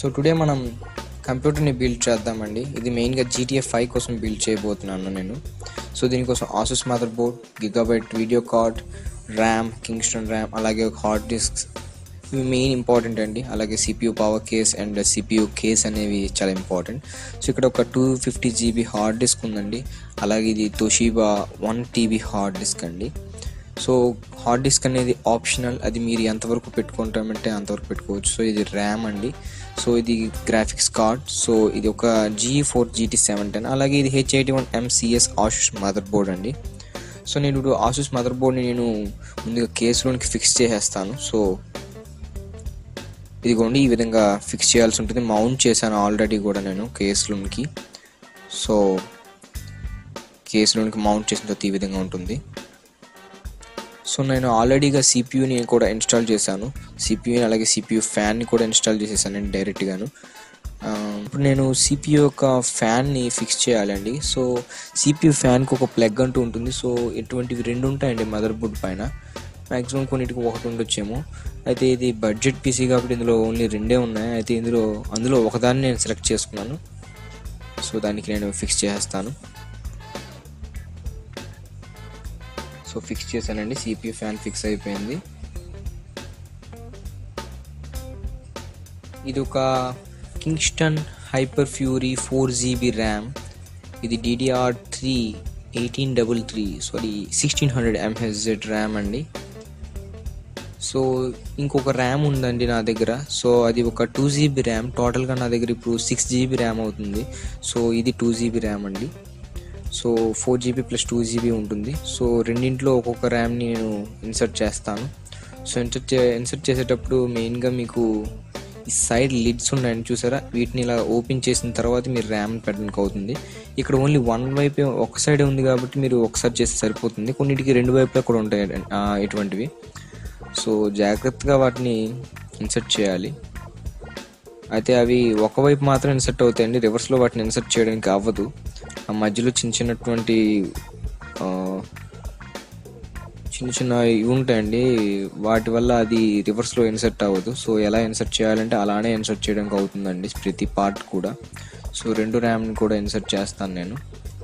So today మనం కంప్యూటర్ని build చేద్దామండి ఇది మెయిన్గా జీటీఎఫ్ ఫైవ్ కోసం బిల్డ్ చేయబోతున్నాను నేను సో దీనికోసం Asus motherboard Gigabyte video card RAM Kingston RAM అలాగే ఒక హార్డ్ డిస్క్స్ ఇవి మెయిన్ ఇంపార్టెంట్ అండి అలాగే CPU power case and CPU case అనేవి చాలా ఇంపార్టెంట్ సో ఇక్కడ ఒక two fifty GB hard disk ఉందండి అలాగే ఇది Toshiba one TB hard disk అండి సో హార్డ్ డిస్క్ అనేది ఆప్షనల్ అది మీరు ఎంతవరకు పెట్టుకుంటామంటే అంతవరకు పెట్టుకోవచ్చు సో ఇది ర్యామ్ అండి సో ఇది గ్రాఫిక్స్ కార్డ్ సో ఇది ఒక G four GT seven ten అలాగే ఇది H eighty one MCS Asus motherboard అండి సో నేను ఇప్పుడు ఆసూస్ మదర్ బోర్డ్ని నేను ముందుగా కేసులోనికి ఫిక్స్ చేసేస్తాను సో ఇదిగోండి ఈ విధంగా ఫిక్స్ చేయాల్సి ఉంటుంది మౌంట్ చేశాను ఆల్రెడీ కూడా నేను కేసులోనికి సో కేసులోనికి మౌంట్ చేసిన తర్వాత ఈ విధంగా ఉంటుంది సో నేను ఆల్రెడీగా సిపియూని కూడా ఇన్స్టాల్ చేశాను సిపియూని అలాగే సిపియూ ఫ్యాన్ని కూడా ఇన్స్టాల్ చేసేసాను నేను డైరెక్ట్గాను ఆ, ఇప్పుడు నేను సిపియూ యొక్క ఫ్యాన్ని ఫిక్స్ చేయాలండి సో సిపియూ ఫ్యాన్కి ఒక ప్లగ్ అంటూ ఉంటుంది సో ఇటువంటివి రెండు ఉంటాయండి మదర్ బోర్డ్ పైన మ్యాక్సిమం కొన్నిటికి ఒకటి ఉండొచ్చేమో అయితే ఇది బడ్జెట్ పీసీ కాబట్టి ఇందులో ఓన్లీ రెండే ఉన్నాయి అయితే ఇందులో అందులో ఒకదాన్ని నేను సెలెక్ట్ చేసుకున్నాను సో దానికి నేను ఫిక్స్ చేసేస్తాను సో ఫిక్స్ చేశానండి సిపియూ ఫ్యాన్ ఫిక్స్ అయిపోయింది ఇది ఒక Kingston hyper fury four GB RAM ఇది DDR three eighteen double three sorry sixteen hundred MHZ RAM అండి సో ఇంకొక ర్యామ్ ఉందండి నా దగ్గర సో అది ఒక టూ జీబీ ర్యామ్ టోటల్గా నా దగ్గర ఇప్పుడు సిక్స్ జీబీ ర్యామ్ అవుతుంది సో ఇది టూ జీబీ ర్యామ్ అండి so four GB plus two GB ఉంటుంది సో రెండింటిలో ఒక్కొక్క ర్యామ్ని నేను ఇన్సర్ట్ చేస్తాను సో ఇన్సర్ట్ చే ఇన్సర్ట్ చేసేటప్పుడు మెయిన్గా మీకు ఈ సైడ్ లిడ్స్ ఉన్నాయని చూసారా వీటిని ఇలా ఓపెన్ చేసిన తర్వాత మీరు ర్యామ్ పెట్టడానికి అవుతుంది ఇక్కడ ఓన్లీ వన్ వైపే ఒక సైడే ఉంది కాబట్టి మీరు ఒకసారి చేస్తే సరిపోతుంది కొన్నిటికి రెండు వైపులా కూడా ఉంటాయి ఆ, ఇటువంటివి సో జాగ్రత్తగా వాటిని ఇన్సర్ట్ చేయాలి అయితే అవి ఒకవైపు మాత్రం ఇన్సర్ట్ అవుతాయండి రివర్స్లో వాటిని ఇన్సర్ట్ చేయడానికి అవ్వదు ఆ మధ్యలో చిన్న చిన్నటువంటి ఆ, చిన్న చిన్న ఇవి ఉంటాయండి వాటి వల్ల అది రివర్స్లో ఇన్సర్ట్ అవ్వదు సో ఎలా ఇన్సర్ట్ చేయాలంటే అలానే ఇన్సర్ట్ చేయడానికి అవుతుందండి ప్రతి పార్ట్ కూడా సో రెండు ర్యామ్ని కూడా ఇన్సర్ట్ చేస్తాను నేను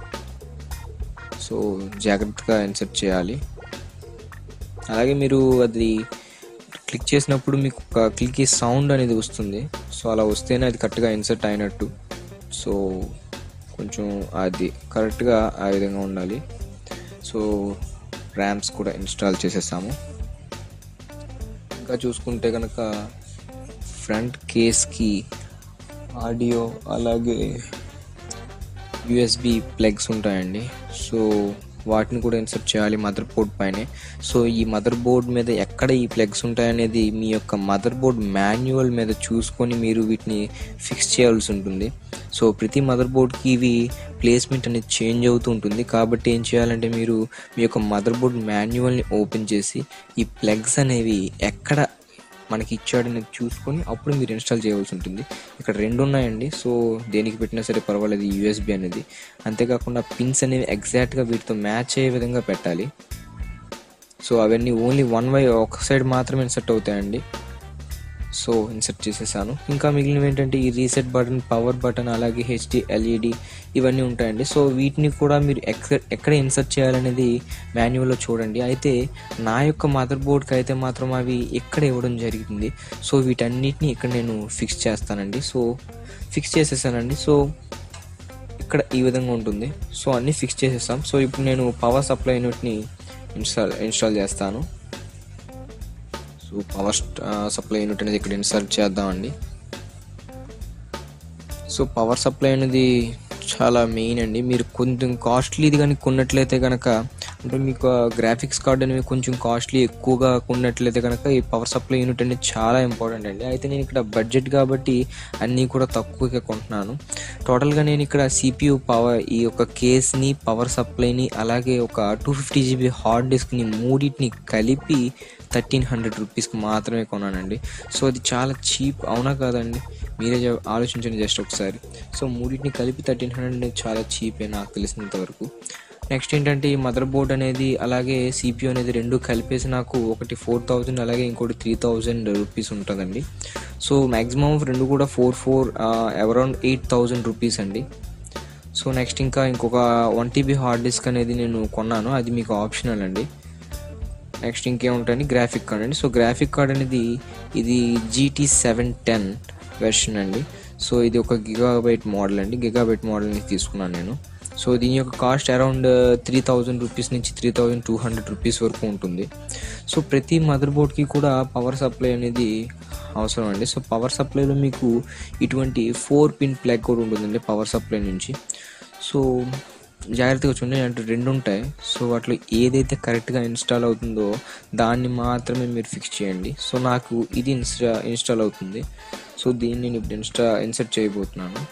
సో జాగ్రత్తగా ఇన్సర్ట్ చేయాలి అలాగే మీరు అది క్లిక్ చేసినప్పుడు మీకు ఒక క్లిక్ సౌండ్ అనేది వస్తుంది సో అలా వస్తేనే అది కరెక్ట్గా ఇన్సర్ట్ అయినట్టు సో కొంచెం అది కరెక్ట్గా ఆ విధంగా ఉండాలి సో ర్యామ్స్ కూడా ఇన్స్టాల్ చేసేసాము ఇంకా చూసుకుంటే కనుక ఫ్రంట్ కేస్కి ఆడియో అలాగే యూఎస్బి ప్లగ్స్ ఉంటాయండి సో వాటిని కూడా ఇన్సర్ట్ చేయాలి మదర్ బోర్డ్ పైనే సో ఈ మదర్ బోర్డ్ మీద ఎక్కడ ఈ ప్లగ్స్ ఉంటాయనేది మీ యొక్క మదర్ బోర్డ్ మాన్యువల్ మీద చూసుకొని మీరు వీటిని ఫిక్స్ చేయాల్సి ఉంటుంది సో ప్రతి మదర్ బోర్డ్కి ఇవి ప్లేస్మెంట్ అనేది చేంజ్ అవుతూ ఉంటుంది కాబట్టి ఏం చేయాలంటే మీరు మీ యొక్క మదర్ బోర్డ్ మాన్యువల్ని ఓపెన్ చేసి ఈ ప్లగ్స్ అనేవి ఎక్కడ మనకి ఇచ్చాడని చూసుకొని అప్పుడు మీరు ఇన్స్టాల్ చేయవలసి ఉంటుంది ఇక్కడ రెండు ఉన్నాయండి సో దేనికి పెట్టినా సరే పర్వాలేదు యూఎస్బి అనేది అంతేకాకుండా పిన్స్ అనేవి ఎగ్జాక్ట్గా వీటితో మ్యాచ్ అయ్యే విధంగా పెట్టాలి సో అవన్నీ ఓన్లీ వన్ వై ఒక సైడ్ మాత్రమే ఇన్సర్ట్ అవుతాయండి సో ఇన్సర్ట్ చేసేసాను ఇంకా మిగిలినవి ఏంటంటే ఈ రీసెట్ బటన్ పవర్ బటన్ అలాగే హెచ్డి ఎల్ఈడి ఇవన్నీ ఉంటాయండి సో వీటిని కూడా మీరు ఎక్కడ ఎక్కడ ఇన్సర్ట్ చేయాలనేది మాన్యువల్లో చూడండి అయితే నా యొక్క మదర్ బోర్డ్కి అయితే మాత్రం అవి ఎక్కడ ఇవ్వడం జరిగింది సో వీటన్నిటిని ఇక్కడ నేను ఫిక్స్ చేస్తానండి సో ఫిక్స్ చేసేసానండి సో ఇక్కడ ఈ విధంగా ఉంటుంది సో అన్నీ ఫిక్స్ చేసేసాం సో ఇప్పుడు నేను పవర్ సప్లై యూనిట్ని ఇన్స్టాల్ ఇన్స్టాల్ చేస్తాను సో పవర్ సప్లై యూనిట్ అనేది ఇక్కడ ఇన్సర్ట్ చేద్దామండి సో పవర్ సప్లై అనేది చాలా మెయిన్ అండి మీరు కొంచెం కాస్ట్లీది కానీ కొన్నట్లయితే కనుక అంటే మీకు గ్రాఫిక్స్ కార్డ్ అనేవి కొంచెం కాస్ట్లీ ఎక్కువగా కొన్నట్లయితే కనుక ఈ పవర్ సప్లై యూనిట్ అనేది చాలా ఇంపార్టెంట్ అండి అయితే నేను ఇక్కడ బడ్జెట్ కాబట్టి అన్నీ కూడా తక్కువగా కొంటున్నాను టోటల్గా నేను ఇక్కడ సిపియు పవర్ ఈ యొక్క కేస్ని పవర్ సప్లైని అలాగే ఒక టూ ఫిఫ్టీ జీబీ హార్డ్ డిస్క్ని మూడింటిని కలిపి థర్టీన్ హండ్రెడ్ రూపీస్కి మాత్రమే కొన్నానండి సో అది చాలా చీప్ అవునా కాదండి మీరే జ- ఆలోచించండి జస్ట్ ఒకసారి సో మూడింటిని కలిపి థర్టీన్ హండ్రెడ్ అనేది చాలా చీపే నాకు తెలిసినంత వరకు నెక్స్ట్ ఏంటంటే ఈ మదర్ బోర్డ్ అనేది అలాగే సిపియూ అనేది రెండు కలిపేసి నాకు ఒకటి ఫోర్ థౌజండ్ అలాగే ఇంకోటి త్రీ థౌజండ్ రూపీస్ ఉంటుందండి సో మ్యాక్సిమం రెండు కూడా four four around eight thousand rupees అండి సో నెక్స్ట్ ఇంకా ఇంకొక వన్ టీబీ హార్డ్ డిస్క్ అనేది నేను కొన్నాను అది మీకు ఆప్షనల్ అండి నెక్స్ట్ ఇంకేముంటుంది గ్రాఫిక్ కార్డ్ అండి సో గ్రాఫిక్ కార్డ్ అనేది ఇది జీటీ సెవెన్ టెన్ వెర్షన్ అండి సో ఇది ఒక గిగాబైట్ మోడల్ అండి గిగాబైట్ మోడల్ని తీసుకున్నాను నేను సో దీని యొక్క cost around three thousand rupees నుంచి three thousand two hundred rupees వరకు ఉంటుంది సో ప్రతి మదర్ బోర్డ్కి కూడా పవర్ సప్లై అనేది అవసరం అండి సో పవర్ సప్లైలో మీకు ఇటువంటి ఫోర్ పిన్ ప్లగ్ కూడా ఉంటుందండి పవర్ సప్లై నుంచి సో జాగ్రత్తగా చూడండి అంటే రెండు ఉంటాయి సో వాటిలో ఏదైతే కరెక్ట్గా ఇన్స్టాల్ అవుతుందో దాన్ని మాత్రమే మీరు ఫిక్స్ చేయండి సో నాకు ఇది ఇన్స్టా ఇన్స్టాల్ అవుతుంది సో దీన్ని నేను ఇప్పుడు ఇన్స్టా ఇన్సర్ట్ చేయబోతున్నాను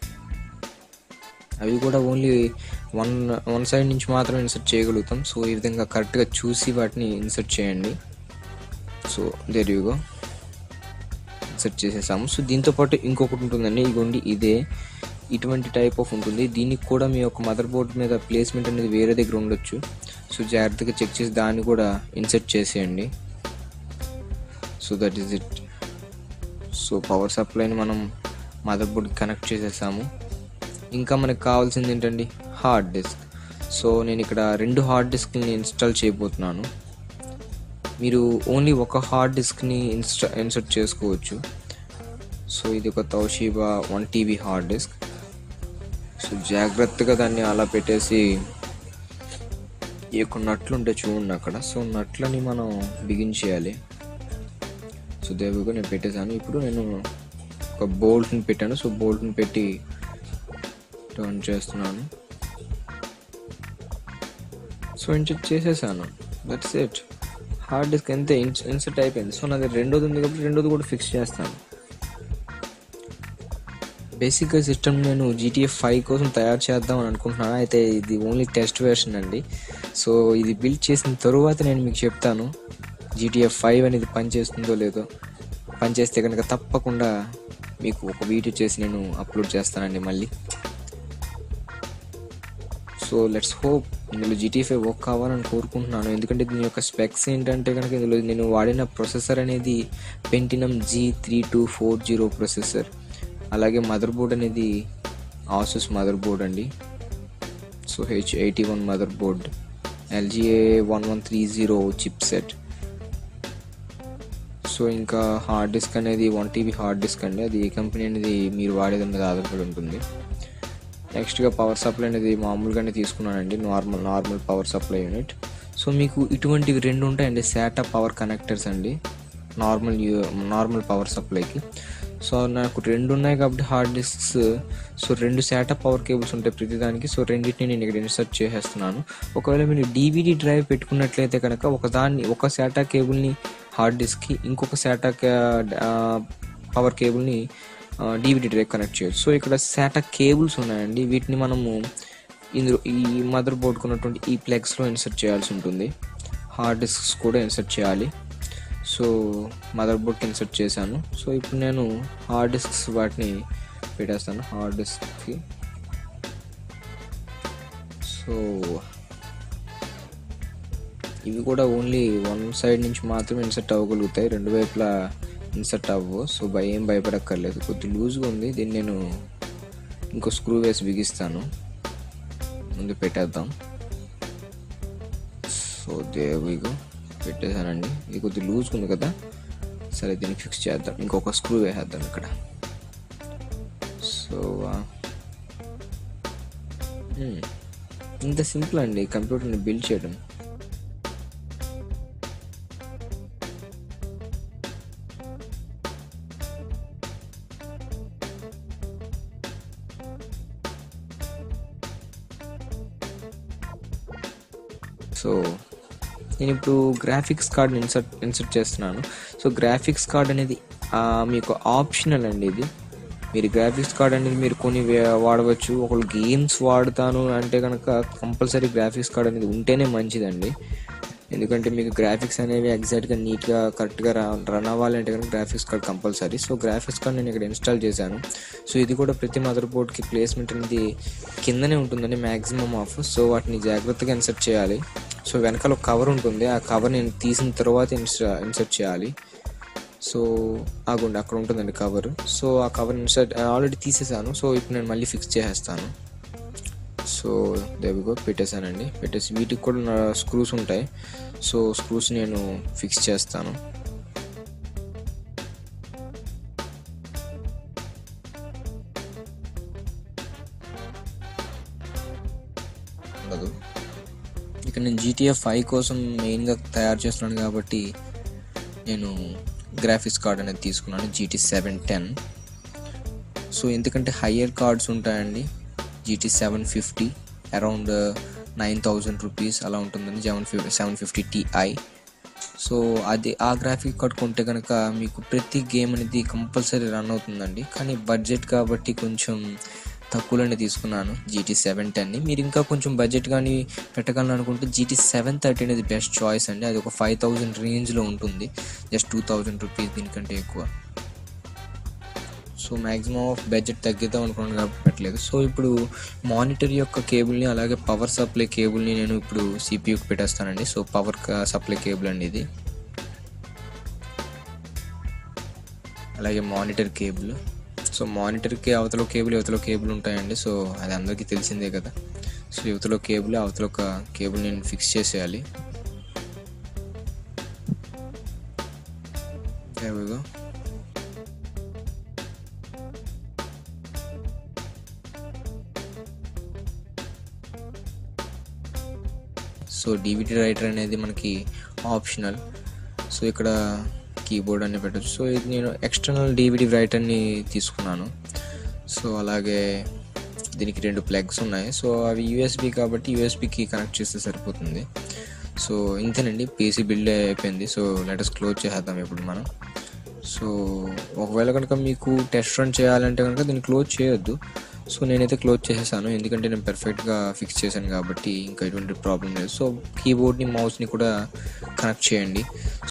అవి కూడా ఓన్లీ వన్ వన్ సైడ్ నుంచి మాత్రమే ఇన్సర్ట్ చేయగలుగుతాం సో ఈ విధంగా కరెక్ట్గా చూసి వాటిని ఇన్సర్ట్ చేయండి సో దేర్ యూగో ఇన్సర్ట్ చేసేసాము సో దీంతో పాటు ఇంకొకటి ఉంటుందండి ఇగోండి ఇదే ఇటువంటి టైప్ ఆఫ్ ఉంటుంది దీనికి కూడా మీ యొక్క మదర్ బోర్డ్ మీద ప్లేస్మెంట్ అనేది వేరే దగ్గర ఉండొచ్చు సో జాగ్రత్తగా చెక్ చేసి దాన్ని కూడా ఇన్సర్ట్ చేసేయండి so that is it so power సప్లైని మనం మదర్ బోర్డ్కి కనెక్ట్ చేసేసాము ఇంకా మనకు కావాల్సింది ఏంటండి హార్డ్ డిస్క్ సో నేను ఇక్కడ రెండు హార్డ్ డిస్క్ని ఇన్స్టాల్ చేయబోతున్నాను మీరు ఓన్లీ ఒక హార్డ్ డిస్క్ని ఇన్స్టా ఇన్సర్ట్ చేసుకోవచ్చు సో ఇది ఒక Toshiba one TB hard disk so జాగ్రత్తగా దాన్ని అలా పెట్టేసి ఈ యొక్క నట్లు ఉంటే చూడండి అక్కడ సో నట్లని మనం బిగించేయాలి సో దేవుగా నేను పెట్టేశాను ఇప్పుడు నేను ఒక బోల్ట్ని పెట్టాను సో బోల్ట్ని పెట్టి టర్న్ చేస్తున్నాను సో ఇన్సెట్ చేసేసాను దట్స్ ఇట్ హార్డ్ డిస్క్ అంతే ఇన్సెట్ అయిపోయింది సో నాది రెండోది ఉంది కాబట్టి రెండోది కూడా ఫిక్స్ చేస్తాను బేసిక్గా సిస్టమ్ నేను జీటీఎఫ్ ఫైవ్ కోసం తయారు చేద్దాం అని అనుకుంటున్నాను అయితే ఇది ఓన్లీ టెస్ట్ వెర్షన్ అండి సో ఇది బిల్డ్ చేసిన తరువాత నేను మీకు చెప్తాను జీటీఎఫ్ ఫైవ్ అనేది పనిచేస్తుందో లేదో పనిచేస్తే కనుక తప్పకుండా మీకు ఒక వీడియో చేసి నేను అప్లోడ్ చేస్తానండి మళ్ళీ సో లెట్స్ హోప్ ఇందులో జీటీ ఫైవ్ వర్క్ కావాలని కోరుకుంటున్నాను ఎందుకంటే దీని యొక్క స్పెక్స్ ఏంటంటే కనుక ఇందులో నేను వాడిన ప్రొసెసర్ అనేది Pentium G three two four zero processor అలాగే మదర్ బోర్డ్ అనేది ఆసూస్ మదర్ బోర్డ్ అండి so H eighty one motherboard LGA one one three zero chipset so ఇంకా హార్డ్ డిస్క్ అనేది వన్ టీబీ హార్డ్ డిస్క్ అండి అది ఏ company అనేది మీరు వాడేదాని మీద ఆధారపడి ఉంటుంది నెక్స్ట్గా పవర్ సప్లై అనేది మామూలుగానే తీసుకున్నానండి normal normal power supply unit so మీకు ఇటువంటివి రెండు ఉంటాయండి శాటా పవర్ కనెక్టర్స్ అండి నార్మల్ నార్మల్ పవర్ సప్లైకి సో నాకు రెండు ఉన్నాయి కాబట్టి హార్డ్ డిస్క్స్ సో రెండు శాటా పవర్ కేబుల్స్ ఉంటాయి ప్రతిదానికి సో రెండింటిని నేను ఇక్కడ ఇన్సర్ట్ చేసేస్తున్నాను ఒకవేళ మీరు డీవీడీ డ్రైవ్ పెట్టుకున్నట్లయితే కనుక ఒకదాన్ని ఒక శాటా కేబుల్ని హార్డ్ డిస్క్కి ఇంకొక శాటా పవర్ కేబుల్ని డీవీడీ డ్రైవ్ కనెక్ట్ చేయొచ్చు సో ఇక్కడ శాటా కేబుల్స్ ఉన్నాయండి వీటిని మనము ఇందులో ఈ మదర్ బోర్డ్కి ఉన్నటువంటి ఈ ప్లగ్స్లో ఇన్సర్ట్ చేయాల్సి ఉంటుంది హార్డ్ డిస్క్స్ కూడా ఇన్సర్ట్ చేయాలి సో మదర్ బోర్డ్కి ఇన్సర్ట్ చేశాను సో ఇప్పుడు నేను హార్డ్ డిస్క్స్ వాటిని పెట్టేస్తాను హార్డ్ డిస్క్కి సో ఇవి కూడా ఓన్లీ వన్ సైడ్ నుంచి మాత్రమే ఇన్సర్ట్ అవ్వగలుగుతాయి రెండు వైపులా ఇన్సర్ట్ అవ్వవు సో భయ ఏం భయపడక్కర్లేదు కొద్ది లూజ్గా ఉంది దీన్ని నేను ఇంకో స్క్రూ వేసి బిగిస్తాను ముందు పెట్టేద్దాం సో దేవిగో పెట్టేశానండి ఇది కొద్ది లూజ్గా ఉంది కదా సరే దీన్ని ఫిక్స్ చేద్దాం ఇంకొక స్క్రూ వేసేద్దాం ఇక్కడ సో ఇంత సింపుల్ అండి కంప్యూటర్ని బిల్డ్ చేయడం సో నేను ఇప్పుడు గ్రాఫిక్స్ కార్డ్ ఇన్సర్ట్ ఇన్సర్ట్ చేస్తున్నాను సో గ్రాఫిక్స్ కార్డ్ అనేది ఆ, మీకు ఆప్షనల్ అండి ఇది మీరు గ్రాఫిక్స్ కార్డ్ అనేది మీరు కొన్ని వే- వాడవచ్చు ఒకళ్ళు గేమ్స్ వాడతాను అంటే కనుక కంపల్సరీ గ్రాఫిక్స్ కార్డ్ అనేది ఉంటేనే మంచిదండి ఎందుకంటే మీకు గ్రాఫిక్స్ అనేవి ఎగ్జాక్ట్గా నీట్గా కరెక్ట్గా రన్ అవ్వాలంటే కనుక graphics card compulsory so graphics card నేను ఇక్కడ ఇన్స్టాల్ చేశాను సో ఇది కూడా ప్రతి మదర్ బోర్డ్కి ప్లేస్మెంట్ అనేది కిందనే ఉంటుందండి మ్యాక్సిమం ఆఫ్ సో వాటిని జాగ్రత్తగా ఇన్సర్ట్ చేయాలి సో వెనకాల ఒక కవర్ ఉంటుంది ఆ కవర్ నేను తీసిన తర్వాత ఇన్స్టా ఇన్సర్ట్ చేయాలి సో ఆగుండి అక్కడ ఉంటుందండి కవర్ సో ఆ కవర్ ఇన్సర్ట్ ఆల్రెడీ తీసేసాను సో ఇప్పుడు నేను మళ్ళీ ఫిక్స్ చేసేస్తాను సో దేవిగో పెట్టేశానండి పెట్టేసి వీటికి కూడా నా స్క్రూస్ ఉంటాయి సో స్క్రూస్ నేను ఫిక్స్ చేస్తాను ఉండదు ఇక నేను జీటీఎఫ్ ఫైవ్ కోసం మెయిన్గా తయారు చేస్తున్నాను కాబట్టి నేను గ్రాఫిక్స్ కార్డ్ అనేది తీసుకున్నాను జీటీ సెవెన్ టెన్ సో ఎందుకంటే హయ్యర్ కార్డ్స్ ఉంటాయండి GT seven fifty around nine thousand rupees అలా ఉంటుందండి seven fifty seven fifty TI so అది ఆ గ్రాఫిక్ కార్డ్ కొంటే కనుక మీకు ప్రతి గేమ్ అనేది కంపల్సరీ రన్ అవుతుందండి కానీ బడ్జెట్ కాబట్టి కొంచెం తక్కువలోనే తీసుకున్నాను జీటీ సెవెన్ టెన్ని మీరు ఇంకా కొంచెం బడ్జెట్ కానీ పెట్టగలను అనుకుంటే జీటీ సెవెన్ థర్టీ అనేది బెస్ట్ చాయిస్ అండి అది ఒక ఫైవ్ థౌజండ్ రేంజ్లో ఉంటుంది జస్ట్ టూ థౌజండ్ రూపీస్ దీనికంటే ఎక్కువ సో మ్యాక్సిమం ఆఫ్ బడ్జెట్ తగ్గిద్దాం అనుకున్నాను కాబట్టి పెట్టలేదు సో ఇప్పుడు మానిటర్ యొక్క కేబుల్ని అలాగే పవర్ సప్లై కేబుల్ని నేను ఇప్పుడు సిపియూకి పెట్టేస్తానండి సో పవర్ సప్లై కేబుల్ అండి ఇది అలాగే మానిటర్ కేబుల్ సో మానిటర్కి అవతల కేబుల్ యువతలో కేబుల్ ఉంటాయండి సో అది అందరికీ తెలిసిందే కదా సో యువతలో కేబుల్ అవతల ఒక కేబుల్ నేను ఫిక్స్ చేసేయాలి There we go. So DVD writer అనేది మనకి ఆప్షనల్ సో ఇక్కడ కీబోర్డ్ అని పెట్టచ్చు సో ఇది నేను ఎక్స్టర్నల్ డివిడి రైటర్ని తీసుకున్నాను సో అలాగే దీనికి రెండు ప్లగ్స్ ఉన్నాయి సో అవి యూఎస్బి కాబట్టి యూఎస్బికి కనెక్ట్ చేస్తే సరిపోతుంది సో ఇంతేనండి పీసీ బిల్డ్ అయిపోయింది సో లెటర్స్ క్లోజ్ చేసేద్దాం ఇప్పుడు మనం సో ఒకవేళ కనుక మీకు టెస్ట్ రన్ చేయాలంటే కనుక దీన్ని క్లోజ్ చేయొద్దు సో నేనైతే క్లోజ్ చేసేసాను ఎందుకంటే నేను పర్ఫెక్ట్గా ఫిక్స్ చేశాను కాబట్టి ఇంకా ఎటువంటి ప్రాబ్లం లేదు సో కీబోర్డ్ని మౌస్ని కూడా కనెక్ట్ చేయండి